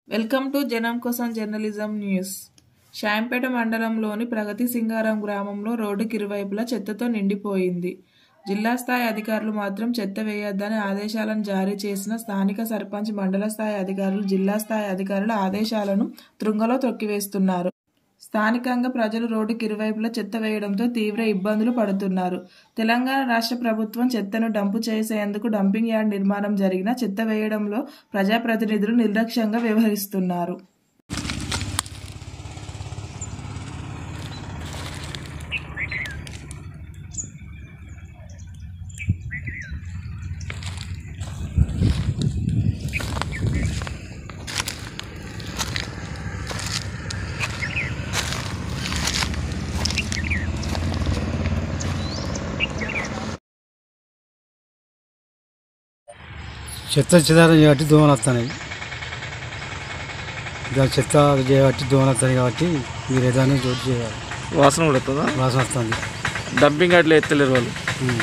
Welcome to జనం కోసం journalism news షాంపేట మండలంలోని ప్రగతి సింగారం గ్రామంలో రోడ్డుకి ఇరువైపులా చెత్తతో నిండిపోయింది జిల్లా స్థాయి అధికారులు మాత్రం చెత్త వేయొద్దని ఆదేశాలను జారీ చేసిన స్థానిక సర్పంచ్ మండల స్థాయి అధికారులు జిల్లా స్థాయి అధికారుల ఆదేశాలను త్రుంగలో తొక్కివేస్తున్నారు స్థానికంగా ప్రజలు రోడ్డుకి ఇరువైపులా చెత్త వేయడంతో తీవ్ర ఇబ్బందులు పడుతున్నారు తెలంగాణ రాష్ట్ర ప్రభుత్వం చెత్తను డంపు చేసేందుకు డంపింగ్ యార్డ్ నిర్మాణం జరిగినా చెత్త వేయడంలో ప్రజాప్రతినిధులు నిర్లక్ష్యంగా వ్యవహరిస్తున్నారు చెత్త చెదారం చేయబట్టి దోమలు వస్తున్నాయి ఇక చెత్త చేయబట్టి దోమలు వస్తాయి కాబట్టి మీరు ఏదైనా చోటు చేయాలి వాసన కూడా వస్తుందా వాసన వస్తుంది డంపింగ్ అట్లా ఎత్తలేరు వాళ్ళు ఉమ్.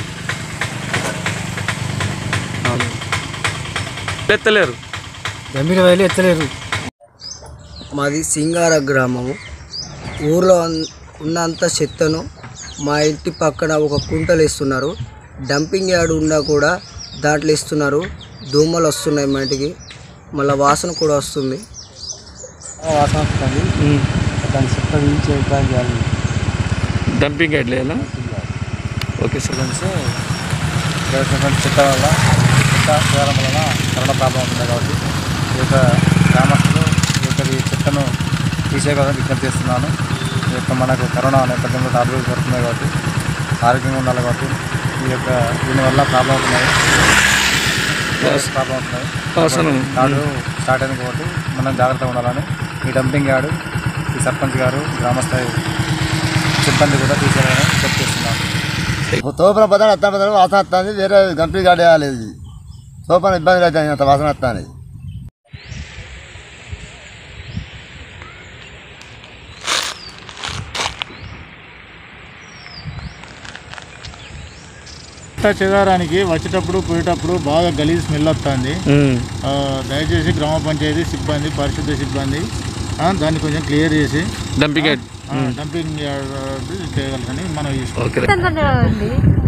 ఎత్తలేరు గంభీర వైలు ఎత్తలేరు మాది సింగార గ్రామము ఊర్లో అన్- ఉన్నంత చెత్తను మా ఇంటి పక్కన ఒక కుంటలు ఇస్తున్నారు డంపింగ్ యార్డ్ ఉన్నా కూడా దాంట్లో ఇస్తున్నారు దోమలు వస్తున్నాయి మా ఇంటికి మళ్ళీ వాసన కూడా వస్తుంది వాసన వస్తుంది దాని చెత్త తీయించి ఎక్కడ చేయాలి డంపింగ్ అట్లా ఓకే సార్ చెత్త వల్ల చెత్త చేయడం వలన కరోనా ప్రాబ్లం ఉంటుంది కాబట్టి ఈ యొక్క గ్రామస్తులు ఈ యొక్క ఈ చెత్తను తీసేయగలని విజ్ఞప్తి చేస్తున్నాను ఈ యొక్క మనకు కరోనా నేపథ్యంలో టాబ్లెట్స్ పడుతున్నాయి కాబట్టి ఆరోగ్యంగా ఉండాలి కాబట్టి ఈ యొక్క దీనివల్ల ప్రాబ్లం అవుతున్నాయి ప్రాబ్లం అవుతున్నాయి వాసన నాడు స్టార్ట్ అయింది కాబట్టి మనం జాగ్రత్తగా ఉండాలని ఈ డంపింగ్ యార్డు ఈ సర్పంచ్ గారు గ్రామస్థాయి సిబ్బంది కూడా తీసేయాలని విజ్ఞప్తి చేస్తున్నాను తోపన పదాలు అత్త పదాలు వాసన వస్తుంది వేరే కంపెనీ గాడి వేయాలి తోపన ఇబ్బంది అవుతుంది అంత వాసన వస్తుంది చెత్త చెదారానికి వచ్చేటప్పుడు పోయేటప్పుడు బాగా గలీజ్ స్మెల్ వస్తుంది ఆ, దయచేసి గ్రామ పంచాయతీ సిబ్బంది పరిశుద్ధ సిబ్బంది ఆ, దాన్ని కొంచెం క్లియర్ చేసి డంపింగ్ యార్డ్ ఆ, డంపింగ్ యార్డ్ చేయగలరని మనం ఓకే ఉంది